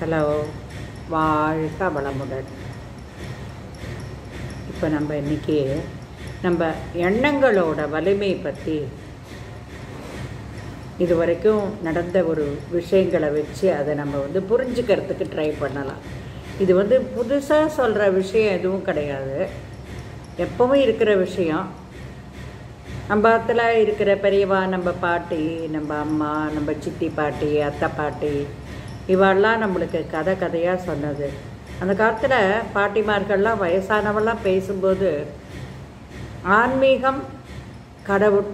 hello வாழ்க வளமுடன் இப்போ நம்ம இன்னைக்கு நம்ம எண்ணங்களோட வலிமை பற்றி இது வரைக்கும் நடந்த ஒரு விஷயங்களை வச்சு அதை நம்ம வந்து புரிஞ்சுக்கிறதுக்கு ட்ரை பண்ணலாம் இது வந்து புதுசாக சொல்கிற விஷயம் எதுவும் கிடையாது எப்பவும் இருக்கிற விஷயம் நம்ம இடத்துல இருக்கிற பெரியவா நம்ம பாட்டி நம்ம அம்மா நம்ம சித்தி பாட்டி அத்தை பாட்டி இவெல்லாம் நம்மளுக்கு கதை கதையாக சொன்னது அந்த காலத்தில் பாட்டிமார்கள்லாம் வயசானவெல்லாம் பேசும்போது ஆன்மீகம் கடவுள்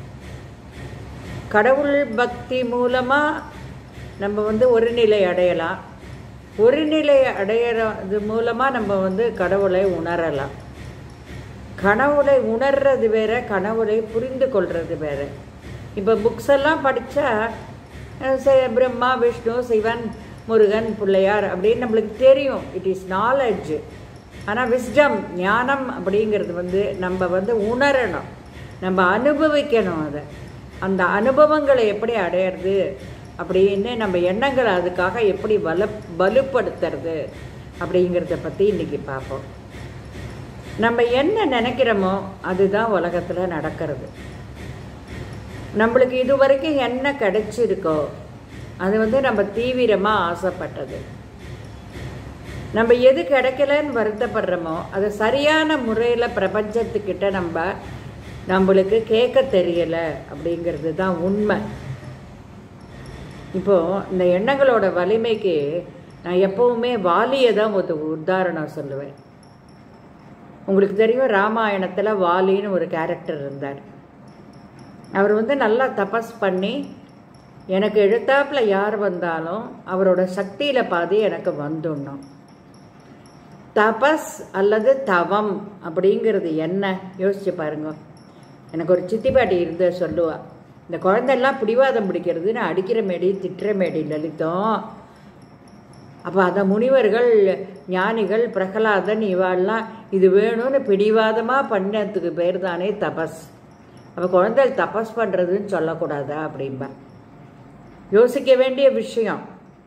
கடவுள் பக்தி மூலமாக நம்ம வந்து ஒரு நிலை அடையலாம் ஒரு நிலை அடையிறது மூலமாக நம்ம வந்து கடவுளை உணரலாம் கனவுளை உணர்றது வேற கனவுளை புரிந்து கொள்வது வேற இப்போ புக்ஸ் எல்லாம் படித்தா பிரம்மா விஷ்ணு சிவன் முருகன் பிள்ளையார் அப்படின்னு நம்மளுக்கு தெரியும் இட் இஸ் நாலெட்ஜ் ஆனால் விஸ்டம் ஞானம் அப்படிங்கிறது வந்து நம்ம வந்து உணரணும் நம்ம அனுபவிக்கணும் அதை அந்த அனுபவங்களை எப்படி அடையிறது அப்படின்னு நம்ம எண்ணங்களை அதுக்காக எப்படி வலு வலுப்படுத்துறது அப்படிங்கிறத பற்றி இன்றைக்கி பார்ப்போம் நம்ம என்ன நினைக்கிறோமோ அதுதான் உலகத்தில் நடக்கிறது நம்மளுக்கு இது வரைக்கும் என்ன கிடைச்சிருக்கோ அது வந்து நம்ம தீவிரமாக ஆசைப்பட்டது நம்ம எது கிடைக்கலன்னு வருத்தப்படுறோமோ அது சரியான முறையில் பிரபஞ்சத்துக்கிட்ட நம்ம நம்மளுக்கு கேட்க தெரியலை அப்படிங்கிறது தான் உண்மை இப்போது இந்த எண்ணங்களோட வலிமைக்கு நான் எப்போவுமே வாலியை தான் ஒரு உதாரணம் சொல்லுவேன் உங்களுக்கு தெரியும் ராமாயணத்தில் வாலின்னு ஒரு கேரக்டர் இருந்தார் அவர் வந்து நல்லா தபஸ் பண்ணி எனக்கு எழுத்தாப்பில் யார் வந்தாலும் அவரோட சக்தியில் பாதி எனக்கு வந்துடணும் தபஸ் அல்லது தவம் அப்படிங்கிறது என்ன யோசிச்சு பாருங்க எனக்கு ஒரு சித்தி பாட்டி இருந்த சொல்லுவா இந்த குழந்தைலாம் பிடிவாதம் பிடிக்கிறதுன்னு அடிக்கிற மேடி திட்டுற மேடி லலிதம் அப்போ அந்த முனிவர்கள் ஞானிகள் பிரகலாதன் இவாள்லாம் இது வேணும்னு பிடிவாதமாக பண்ணதுக்கு பேர் தானே தபஸ் அப்போ குழந்தை தபஸ் பண்ணுறதுன்னு சொல்லக்கூடாதா அப்படின்பா யோசிக்க வேண்டிய விஷயம்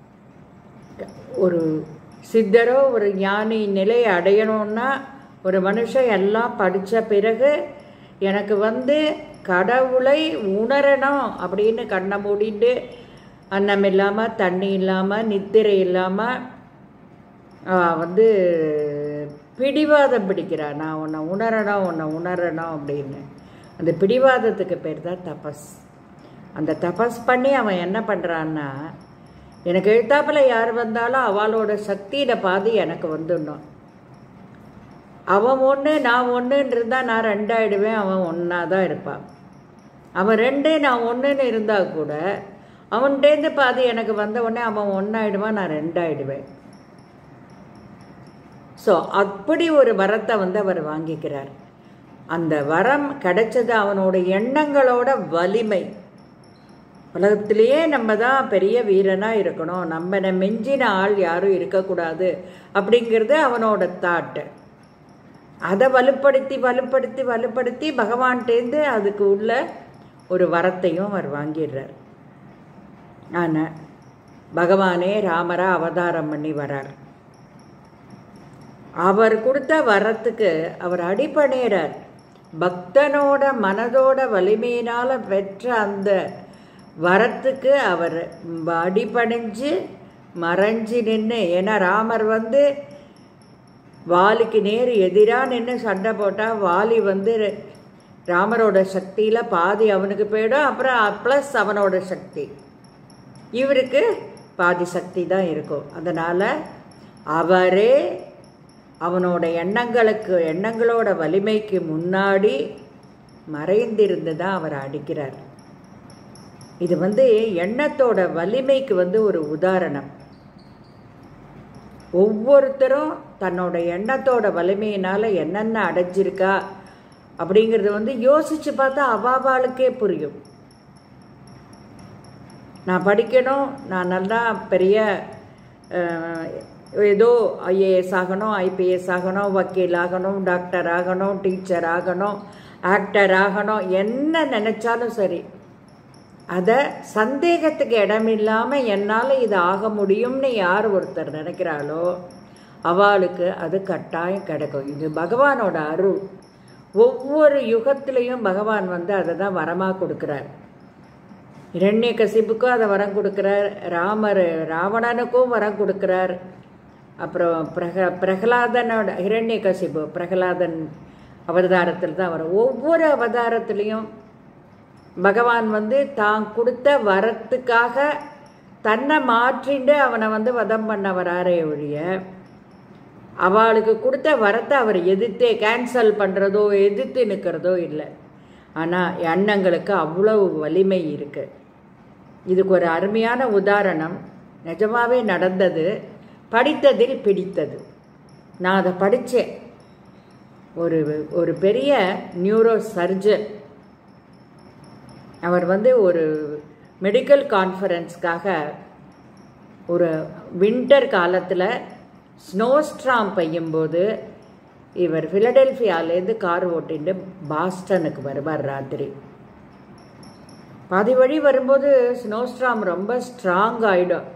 ஒரு சித்தரோ ஒரு ஞானி நிலையை அடையணும்னா ஒரு மனுஷன் எல்லாம் படித்த பிறகு எனக்கு வந்து கடவுளை உணரணும் அப்படின்னு கண்ணை மூடிட்டு அன்னம் இல்லாமல் தண்ணி இல்லாமல் நித்திரை இல்லாமல் வந்து பிடிவாதம் பிடிக்கிறா நான் உன்னை உணரணும் உன்னை உணரணும் அப்படின்னு அந்த பிடிவாதத்துக்கு பேர் தான் தபஸ் அந்த தபஸ் பண்ணி அவன் என்ன பண்ணுறான்னா எனக்கு எழுத்தாப்பில் யார் வந்தாலும் அவளோட சக்தியில் பாதி எனக்கு வந்துடணும் அவன் ஒன்று நான் ஒன்றுன்னு இருந்தால் நான் ரெண்டாயிடுவேன் அவன் ஒன்றா தான் இருப்பான் அவன் ரெண்டு நான் ஒன்றுன்னு இருந்தால் கூட அவன்கிட்டேருந்து பாதி எனக்கு வந்த உடனே அவன் ஒன்றாயிடுவான் நான் ரெண்டாயிடுவேன் ஸோ அப்படி ஒரு வரத்தை வந்து அவர் வாங்கிக்கிறார் அந்த வரம் கிடைச்சது அவனோட எண்ணங்களோட வலிமை உலகத்திலேயே நம்ம தான் பெரிய வீரனாக இருக்கணும் நம்ம மெஞ்சின ஆள் யாரும் இருக்கக்கூடாது அப்படிங்கிறது அவனோட தாட்டு அதை வலுப்படுத்தி வலுப்படுத்தி வலுப்படுத்தி பகவான்கிட்டேருந்து அதுக்கு உள்ள ஒரு வரத்தையும் அவர் வாங்கிடுறார் ஆனால் பகவானே ராமரா அவதாரம் பண்ணி வரார் அவர் கொடுத்த வரத்துக்கு அவர் அடிப்படையிறார் பக்தனோட மனதோட வலிமையினால் பெற்ற அந்த வரத்துக்கு அவர் அடிப்படைஞ்சு மறைஞ்சு நின்று ஏன்னா ராமர் வந்து வாலிக்கு நேர் எதிராக நின்று சண்டை போட்டால் வாலி வந்து ராமரோட சக்தியில் பாதி அவனுக்கு போயிடும் அப்புறம் ப்ளஸ் அவனோட சக்தி இவருக்கு பாதி சக்தி தான் இருக்கும் அதனால் அவரே அவனோட எண்ணங்களுக்கு எண்ணங்களோட வலிமைக்கு முன்னாடி மறைந்திருந்து தான் அவர் அடிக்கிறார் இது வந்து எண்ணத்தோட வலிமைக்கு வந்து ஒரு உதாரணம் ஒவ்வொருத்தரும் தன்னோட எண்ணத்தோட வலிமையினால் என்னென்ன அடைஞ்சிருக்கா அப்படிங்கிறது வந்து யோசித்து பார்த்தா அவாவாளுக்கே புரியும் நான் படிக்கணும் நான் நல்லா பெரிய ஏதோ ஐஏஎஸ் ஆகணும் ஐபிஎஸ் ஆகணும் வக்கீல் ஆகணும் டாக்டர் ஆகணும் டீச்சர் ஆகணும் ஆக்டர் ஆகணும் என்ன நினச்சாலும் சரி அதை சந்தேகத்துக்கு இடமில்லாமல் என்னால் இது ஆக முடியும்னு யார் ஒருத்தர் நினைக்கிறாளோ அவளுக்கு அது கட்டாயம் கிடைக்கும் இது பகவானோட அருள் ஒவ்வொரு யுகத்திலையும் பகவான் வந்து அதை தான் வரமாக கொடுக்குறார் இரண்ய கசிப்புக்கும் அதை வரம் கொடுக்குறார் ராமர் ராவணனுக்கும் வரம் கொடுக்குறார் அப்புறம் பிரக பிரகலாதனோட இரண்ய கசிப்பு பிரகலாதன் அவதாரத்தில் தான் வரும் ஒவ்வொரு அவதாரத்துலேயும் பகவான் வந்து தான் கொடுத்த வரத்துக்காக தன்னை மாற்றிண்டு அவனை வந்து வதம் பண்ண வராரே ஒழிய அவளுக்கு கொடுத்த வரத்தை அவர் எதிர்த்தே கேன்சல் பண்ணுறதோ எதிர்த்து நிற்கிறதோ இல்லை ஆனால் எண்ணங்களுக்கு அவ்வளவு வலிமை இருக்குது இதுக்கு ஒரு அருமையான உதாரணம் நிஜமாகவே நடந்தது படித்ததில் பிடித்தது நான் அதை படித்தேன் ஒரு ஒரு பெரிய நியூரோ சர்ஜன் அவர் வந்து ஒரு மெடிக்கல் கான்ஃபரன்ஸ்க்காக ஒரு வின்டர் காலத்தில் ஸ்னோஸ்ட்ராம் பெய்யும்போது இவர் ஃபிலடெல்ஃபியாலேருந்து கார் ஓட்டிட்டு பாஸ்டனுக்கு வருவார் ராத்திரி பாதி வழி வரும்போது ஸ்னோஸ்ட்ராம் ரொம்ப ஸ்ட்ராங் ஆகிடும்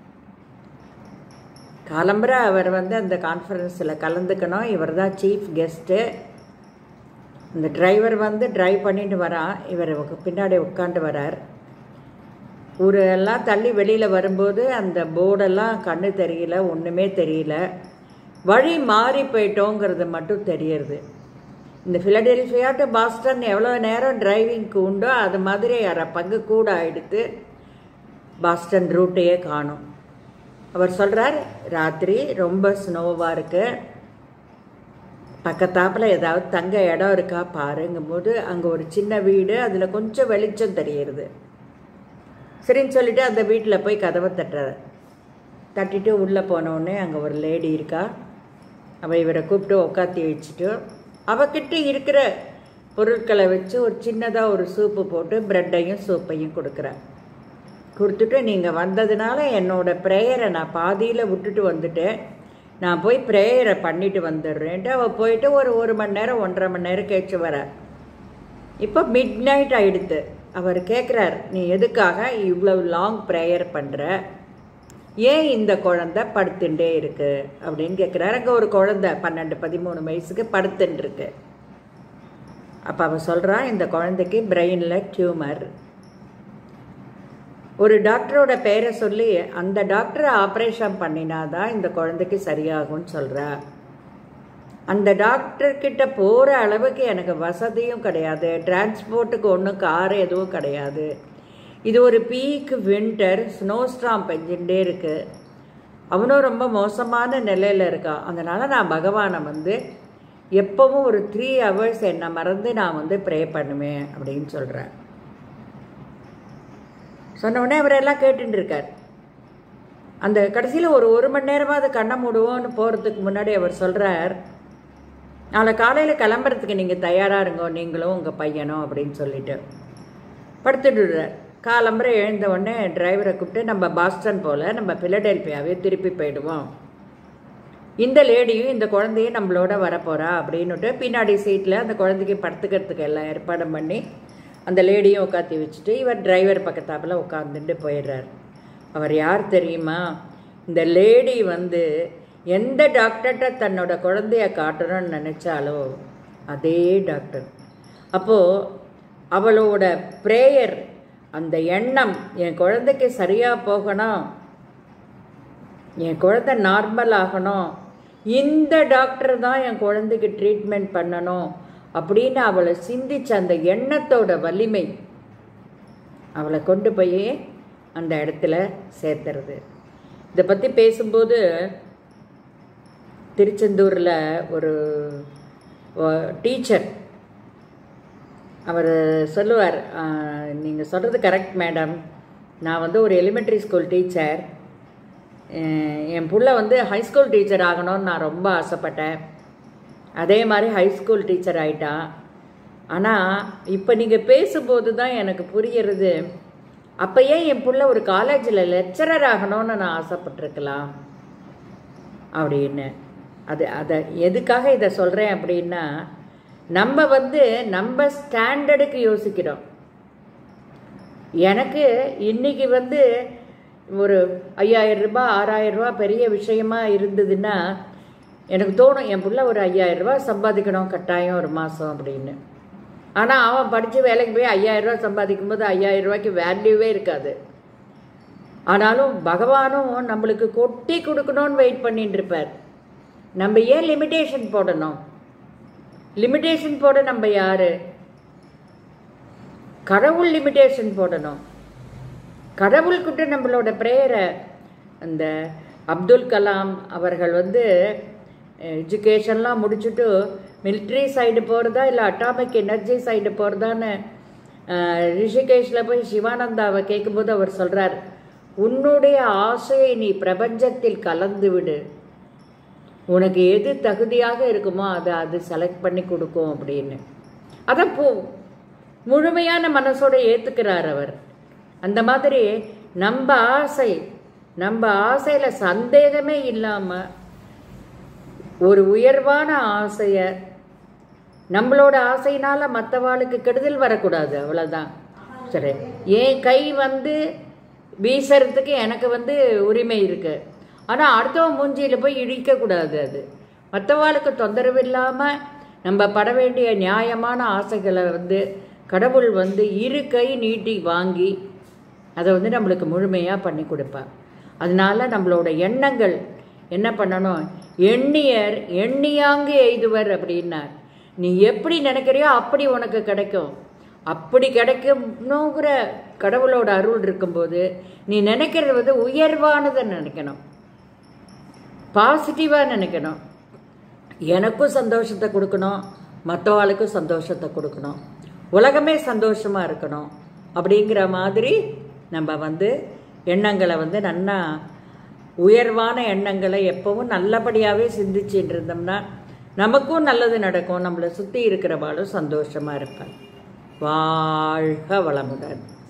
காலம்பரை அவர் வந்து அந்த கான்ஃபரன்ஸில் கலந்துக்கணும் இவர் தான் சீஃப் கெஸ்ட்டு இந்த டிரைவர் வந்து ட்ரைவ் பண்ணிட்டு வரான் இவர் பின்னாடி உட்காந்து வரார் ஒரு எல்லாம் தள்ளி வெளியில் வரும்போது அந்த போர்டெல்லாம் கண்ணு தெரியல ஒன்றுமே தெரியல வழி மாறி போயிட்டோங்கிறது மட்டும் தெரியறது இந்த ஃபிலடெல்ஃபியா டு பாஸ்டன் எவ்வளோ நேரம் டிரைவிங்க்கு உண்டோ அது மாதிரி அரை பங்கு கூட ஆயிடுத்து பாஸ்டன் ரூட்டையே காணும் அவர் சொல்கிறார் ராத்திரி ரொம்ப ஸ்னோவாக இருக்குது பக்கத்தாப்பில் ஏதாவது தங்க இடம் இருக்கா பாருங்கும்போது அங்கே ஒரு சின்ன வீடு அதில் கொஞ்சம் வெளிச்சம் தெரியுது சரின்னு சொல்லிட்டு அந்த வீட்டில் போய் கதவை தட்டுறாரு தட்டிட்டு உள்ளே போனோடனே அங்கே ஒரு லேடி இருக்கா அவள் இவரை கூப்பிட்டு உட்காத்தி வச்சுட்டு அவகிட்ட இருக்கிற பொருட்களை வச்சு ஒரு சின்னதாக ஒரு சூப்பு போட்டு ப்ரெட்டையும் சூப்பையும் கொடுக்குறேன் கொடுத்துட்டு நீங்கள் வந்ததுனால என்னோடய ப்ரேயரை நான் பாதியில் விட்டுட்டு வந்துட்டேன் நான் போய் ப்ரேயரை பண்ணிட்டு வந்துடுறேன்ட்டு அவள் போயிட்டு ஒரு ஒரு மணி நேரம் ஒன்றரை மணி நேரம் கேட்சி வர இப்போ மிட் நைட் ஆகிடுது அவர் கேட்குறார் நீ எதுக்காக இவ்வளவு லாங் ப்ரேயர் பண்ணுற ஏன் இந்த குழந்தை படுத்துட்டே இருக்கு அப்படின்னு கேட்குறாரு அங்கே ஒரு குழந்தை பன்னெண்டு பதிமூணு வயசுக்கு படுத்துட்டு இருக்கு அப்போ அவன் சொல்கிறான் இந்த குழந்தைக்கு பிரெயினில் டியூமர் ஒரு டாக்டரோட பேரை சொல்லி அந்த டாக்டரை ஆப்ரேஷன் பண்ணினாதான் இந்த குழந்தைக்கு சரியாகும்னு சொல்கிறா அந்த டாக்டர்கிட்ட போகிற அளவுக்கு எனக்கு வசதியும் கிடையாது டிரான்ஸ்போர்ட்டுக்கு ஒன்றும் கார் எதுவும் கிடையாது இது ஒரு பீக் வின்டர் ஸ்னோஸ்ட்ராம் பெஞ்சுட்டே இருக்குது அவனும் ரொம்ப மோசமான நிலையில் இருக்கான் அதனால் நான் பகவானை வந்து எப்போவும் ஒரு த்ரீ ஹவர்ஸ் என்னை மறந்து நான் வந்து ப்ரே பண்ணுவேன் அப்படின்னு சொல்கிறேன் சொன்ன உடனே அவரெல்லாம் கேட்டுட்டு இருக்கார் அந்த கடைசியில் ஒரு ஒரு மணி நேரமாக அது கண்ணை மூடுவோன்னு போகிறதுக்கு முன்னாடி அவர் சொல்கிறார் நாளை காலையில் கிளம்புறதுக்கு நீங்கள் தயாராக இருங்கோ நீங்களும் உங்கள் பையனும் அப்படின்னு சொல்லிட்டு படுத்துடுறார் காலம்பரை எழுந்த உடனே டிரைவரை கூப்பிட்டு நம்ம பாஸ்டன் போல் நம்ம பிலடெல்பியாவே திருப்பி போயிடுவோம் இந்த லேடியும் இந்த குழந்தையும் நம்மளோட வரப்போகிறா அப்படின்னுட்டு பின்னாடி சீட்டில் அந்த குழந்தைக்கு படுத்துக்கிறதுக்கு எல்லாம் ஏற்பாடும் பண்ணி அந்த லேடியும் உட்காத்தி வச்சுட்டு இவர் டிரைவர் பக்கத்தாப்பில் உட்காந்துட்டு போயிடுறார் அவர் யார் தெரியுமா இந்த லேடி வந்து எந்த டாக்டர்கிட்ட தன்னோட குழந்தைய காட்டணும்னு நினச்சாலோ அதே டாக்டர் அப்போது அவளோட ப்ரேயர் அந்த எண்ணம் என் குழந்தைக்கு சரியாக போகணும் என் குழந்தை நார்மல் ஆகணும் இந்த டாக்டர் தான் என் குழந்தைக்கு ட்ரீட்மெண்ட் பண்ணணும் அப்படின்னு அவளை சிந்திச்ச அந்த எண்ணத்தோட வலிமை அவளை கொண்டு போய் அந்த இடத்துல சேர்த்துறது இதை பற்றி பேசும்போது திருச்செந்தூரில் ஒரு டீச்சர் அவர் சொல்லுவார் நீங்கள் சொல்கிறது கரெக்ட் மேடம் நான் வந்து ஒரு எலிமெண்ட்ரி ஸ்கூல் டீச்சர் என் புள்ள வந்து ஹைஸ்கூல் டீச்சர் ஆகணும்னு நான் ரொம்ப ஆசைப்பட்டேன் அதே மாதிரி ஹைஸ்கூல் டீச்சர் ஆயிட்டா ஆனால் இப்போ நீங்கள் பேசும்போது தான் எனக்கு புரியறது அப்போ ஏன் என் புள்ள ஒரு காலேஜில் லெக்சரர் ஆகணும்னு நான் ஆசைப்பட்டிருக்கலாம் அப்படின்னு அது அதை எதுக்காக இதை சொல்கிறேன் அப்படின்னா நம்ம வந்து நம்ம ஸ்டாண்டர்டுக்கு யோசிக்கிறோம் எனக்கு இன்னைக்கு வந்து ஒரு ஐயாயிரம் ரூபாய் ஆறாயிரம் ரூபாய் பெரிய விஷயமா இருந்ததுன்னா எனக்கு தோணும் என் புள்ள ஒரு ஐயாயிரம் ரூபாய் சம்பாதிக்கணும் கட்டாயம் ஒரு மாதம் அப்படின்னு ஆனால் அவன் படித்து வேலைக்கு போய் ஐயாயிரம் ரூபாய் சம்பாதிக்கும் போது ஐயாயிரம் ரூபாய்க்கு வேல்யூவே இருக்காது ஆனாலும் பகவானும் நம்மளுக்கு கொட்டி கொடுக்கணும்னு வெயிட் பண்ணிட்டு இருப்பார் நம்ம ஏன் லிமிட்டேஷன் போடணும் லிமிட்டேஷன் போட நம்ம யாரு கடவுள் லிமிட்டேஷன் போடணும் கடவுள்கிட்ட நம்மளோட ப்ரேயரை அந்த அப்துல் கலாம் அவர்கள் வந்து எஜுகேஷன்லாம் முடிச்சுட்டு மிலிட்ரி சைடு போகிறதா இல்லை அட்டாமிக் எனர்ஜி சைடு போகிறதான்னு ரிஷிகேஷில் போய் சிவானந்தாவை கேட்கும்போது அவர் சொல்கிறார் உன்னுடைய ஆசையை நீ பிரபஞ்சத்தில் கலந்து விடு உனக்கு எது தகுதியாக இருக்குமோ அதை அது செலக்ட் பண்ணி கொடுக்கும் அப்படின்னு அதை போ முழுமையான மனசோட ஏற்றுக்கிறார் அவர் அந்த மாதிரி நம்ம ஆசை நம்ம ஆசையில் சந்தேகமே இல்லாமல் ஒரு உயர்வான ஆசையை நம்மளோட ஆசையினால மற்றவாளுக்கு கெடுதல் வரக்கூடாது அவ்வளோதான் சரி என் கை வந்து வீசுறதுக்கு எனக்கு வந்து உரிமை இருக்கு ஆனால் அடுத்தவன் மூஞ்சியில் போய் இடிக்கக்கூடாது அது மற்றவாளுக்கு தொந்தரவு இல்லாமல் நம்ம பட வேண்டிய நியாயமான ஆசைகளை வந்து கடவுள் வந்து இரு கை நீட்டி வாங்கி அதை வந்து நம்மளுக்கு முழுமையாக பண்ணி கொடுப்பார் அதனால நம்மளோட எண்ணங்கள் என்ன பண்ணணும் எண்ணியர் எண்ணியாங்கு எய்துவர் அப்படின்னார் நீ எப்படி நினைக்கிறியோ அப்படி உனக்கு கிடைக்கும் அப்படி கிடைக்கணுங்கிற கடவுளோட அருள் இருக்கும்போது நீ நினைக்கிறது வந்து உயர்வானதை நினைக்கணும் பாசிட்டிவாக நினைக்கணும் எனக்கும் சந்தோஷத்தை கொடுக்கணும் மற்றவாளுக்கும் சந்தோஷத்தை கொடுக்கணும் உலகமே சந்தோஷமாக இருக்கணும் அப்படிங்கிற மாதிரி நம்ம வந்து எண்ணங்களை வந்து நன்னா உயர்வான எண்ணங்களை எப்பவும் நல்லபடியாகவே சிந்திச்சுட்டு இருந்தோம்னா நமக்கும் நல்லது நடக்கும் நம்மளை சுற்றி இருக்கிறவாளும் சந்தோஷமாக இருப்பாங்க வாழ்க வளமுடன்